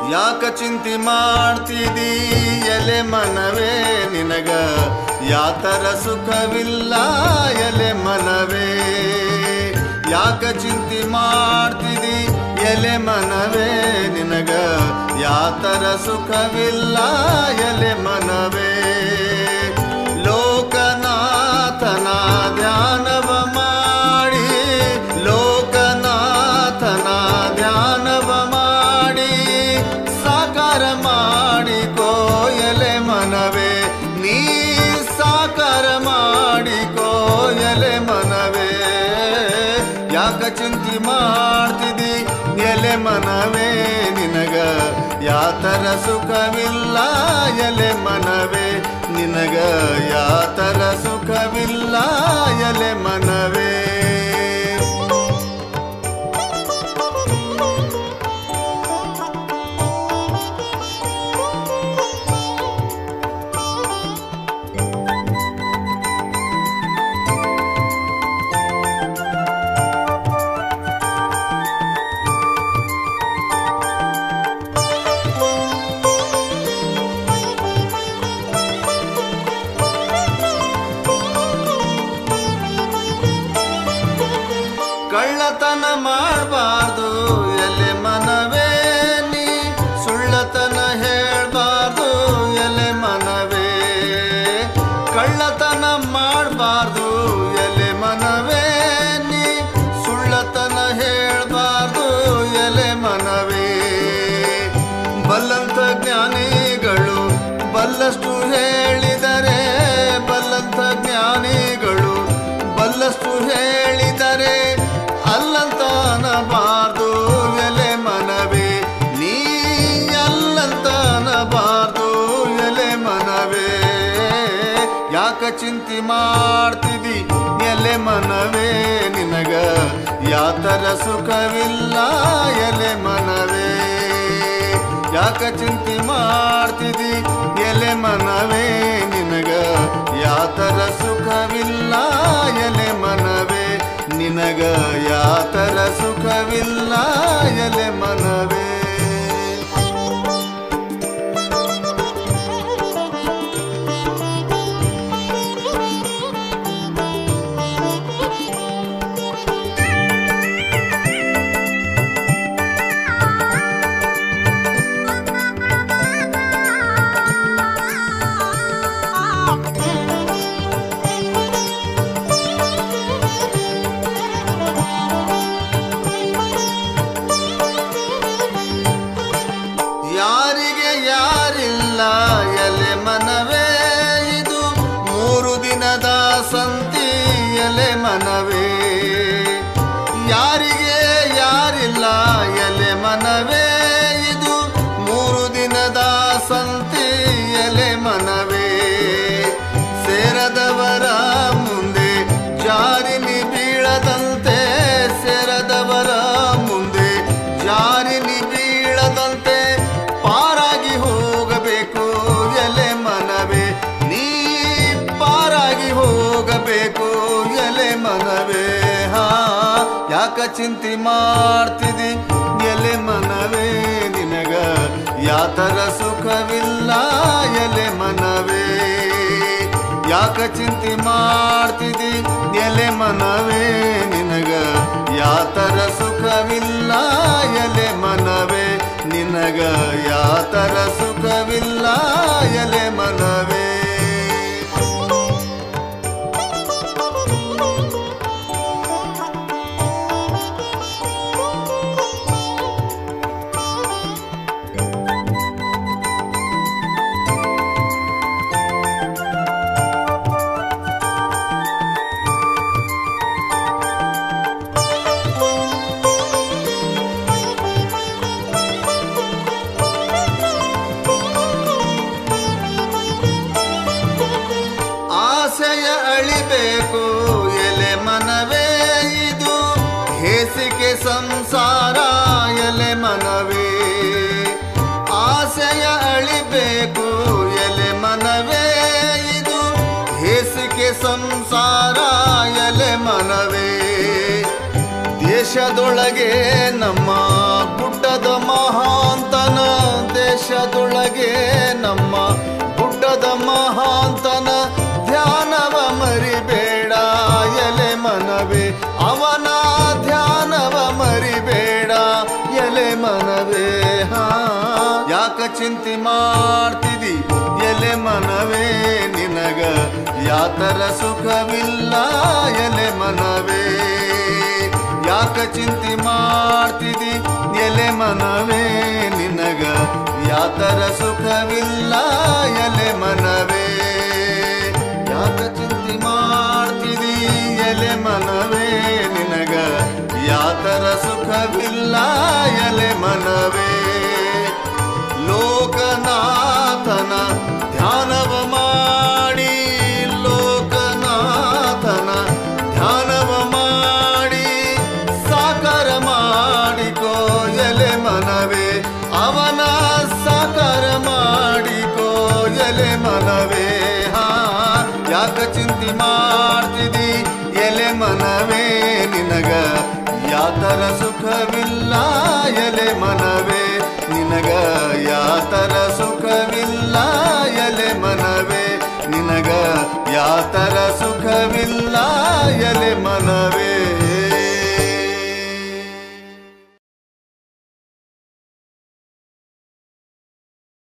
ಯಾಕ ಚಿಂತೆ ಮಾಡ್ತಿದಿ ಎಲೆ ಮನವೇ ನಿನಗ ಯಾತರ ಸುಖವಿಲ್ಲ ಎಲೆ ಮನವೇ ಯಾಕ ಚಿಂತೆ ಮಾಡ್ತಿದಿ ಎಲೆ ಮನವೇ ನಿನಗ ಯಾತರ ಸುಖವಿಲ್ಲ ಎಲೆ ಮನವೇ ಲೋಕನಾಥನ ಧ್ಯಾನವ ಮಾಡಿ ಲೋಕನಾಥನ ಧ್ಯಾನವ ಮಾಡಿ ಸಾಕಾರ ಮಾಡಿಕೋ ಎಲೆ ಮನವೇ ನೀ ಸಾಕಾರ ಮಾಡಿಕೋ ಎಲೆ ಮನವೇ ಯಾಕ ಚಿಂತೆ ಮಾಡ್ತಿದಿ ಎಲೆ ಮನವೇ ನಿನಗ ಯಾತರ ಸುಖವಿಲ್ಲ ಎಲೆ ಮನವೇ ನಿನಗ ಯಾತರ ಸುಖವಿಲ್ಲ ಎಲೆ ಮನವೇ ಕಳ್ಳತನ ಮಾಡಬಾರ್ದು ಎಲೆ ಮನವೇ ನೀ ಸುಳ್ಳತನ ಹೇಳ್ಬಾರ್ದು ಎಲೆ ಮನವೇ ಕಳ್ಳತನ ಮಾಡಬಾರ್ದು ಎಲೆ ಮನವೇ ನೀ ಸುಳ್ಳತನ ಹೇಳ್ಬಾರ್ದು ಎಲೆ ಮನವೇ ಬಲ್ಲಂತ ಜ್ಞಾನಿಗಳು ಬಲ್ಲಷ್ಟು ಹೇಳಿದರೆ ಬಲ್ಲಂತ ಜ್ಞಾನಿಗಳು ಬಲ್ಲಷ್ಟು ಹೇಳಿದರೆ ಅಲ್ಲಂತ ಅನ್ನಬಾರ್ದು ಎಲೆ ಮನವೇ ನೀ ಅಲ್ಲಂತ ಅನ್ನಬಾರ್ದು ಎಲೆ ಮನವೇ ಯಾಕ ಚಿಂತೆ ಮಾಡ್ತಿದಿ ಎಲೆ ಮನವೇ ನಿನಗ ಯಾತರ ಸುಖವಿಲ್ಲ ಎಲೆ ಮನವೇ ಯಾಕ ಚಿಂತೆ ಮಾಡ್ತಿದಿ ಎಲೆ ಮನವೇ ನಿನಗ ಯಾತರ ಸುಖವಿಲ್ಲ ಎಲೆ ಮನವೇ ನಿನಗ ಯಾತರ ಸುಖವಿಲ್ಲ ಎಲೆ ಮನವೇ ಯಾರಿಗೆ ಯಾರಿಲ್ಲ ಎಲೆ ಮನವೇ ಇದು ಮೂರು ದಿನದ ಸಂತಿ ಎಲೆ ಮನವೇ ಯಾರಿಗೆ ಯಾರಿಲ್ಲ ಎಲೆ ಮನವೇ ಇದು ಮೂರು ದಿನದ ಸಂತಿ ಎಲೆ ಮನವೇ ಸೇರದವರ ಮುಂದೆ ಜಾರಿನಿ ಬೀಳದಂತೆ ಸೇರದವರ ಮುಂದೆ ಜಾರಿನಿ ಬೀಳದಂತೆ ಪಾರಾಗಿ ಹೋಗಬೇಕು ಎಲೆ ಮನವೇ ನೀ ಪಾರಾಗಿ ಹೋಗಬೇಕು ಎಲೆ ಮನವೇ ಹಾ ಯಾಕ ಚಿಂತೆ ಮಾಡ್ತಿದಿ ಎಲೆ ಮನವೇ ನಿನಗ ಯಾತರ ಸುಖವಿಲ್ಲ ಎಲೆ ಮನವೇ ಯಾಕ ಚಿಂತೆ ಮಾಡ್ತಿದಿ ಎಲೆ ಮನವೇ ನಿನಗ ಯಾತರ ಸುಖವಿಲ್ಲ ಎಲೆ ಮನವೇ ನಿನಗ ಯಾತರ ಸುಖವಿಲ್ಲ ಎಲೆ ಮನವೇ ಆಸೆಯ ಅಳಿಬೇಕು ಎಲೆ ಮನವೇ ಇದು ಹೇಸಿಗೆ ಸಂಸಾರ ಎಲೆ ಮನವೇ ಆಸೆಯ ಅಳಿಬೇಕು ಎಲೆ ಮನವೇ ಇದು ಹೇಸಿಗೆ ಸಂಸಾರ ಎಲೆ ಮನವೇ ದೇಶದೊಳಗೆ ನಮ್ಮ ಗುಡ್ಡದ ಮಹಾಂತನ ಚಿಂತೆ ಮಾಡ್ತಿದಿ ಎಲೆ ಮನವೇ ನಿನಗ ಯಾತರ ಸುಖವಿಲ್ಲ ಎಲೆ ಮನವೇ ಯಾಕ ಚಿಂತೆ ಮಾಡ್ತಿದಿ ಎಲೆ ಮನವೇ ನಿನಗ ಯಾತರ ಸುಖವಿಲ್ಲ ಎಲೆ ಮನವೇ ಯಾಕ ಚಿಂತೆ ಮಾಡ್ತಿದಿ ಎಲೆ ಮನವೇ ನಿನಗ ಯಾತರ ಸುಖವಿಲ್ಲ ಎಲೆ ಮನವೇ ಲೋಕನಾಥನ ಧ್ಯಾನವ ಮಾಡಿ ಲೋಕನಾಥನ ಧ್ಯಾನವ ಮಾಡಿ ಸಾಕಾರ ಮಾಡಿಕೋ ಎಲೆ ಮನವೇ ಅವನ ಸಾಕಾರ ಮಾಡಿಕೋ ಎಲೆ ಮನವೇ ಹಾ ಯಾಕ ಚಿಂತೆ ಮಾಡ್ತಿದಿ ಎಲೆ ಮನವೇ ನಿನಗ ಯಾತರ ಸುಖವಿಲ್ಲ ಎಲೆ ಮನವೇ ನಿನಗ ಯಾತರ ಸುಖವಿಲ್ಲ ಎಲೆ ಮನವೇ ನಿನಗ ಯಾತರ ಸುಖವಿಲ್ಲ ಎಲೆ ಮನವೇ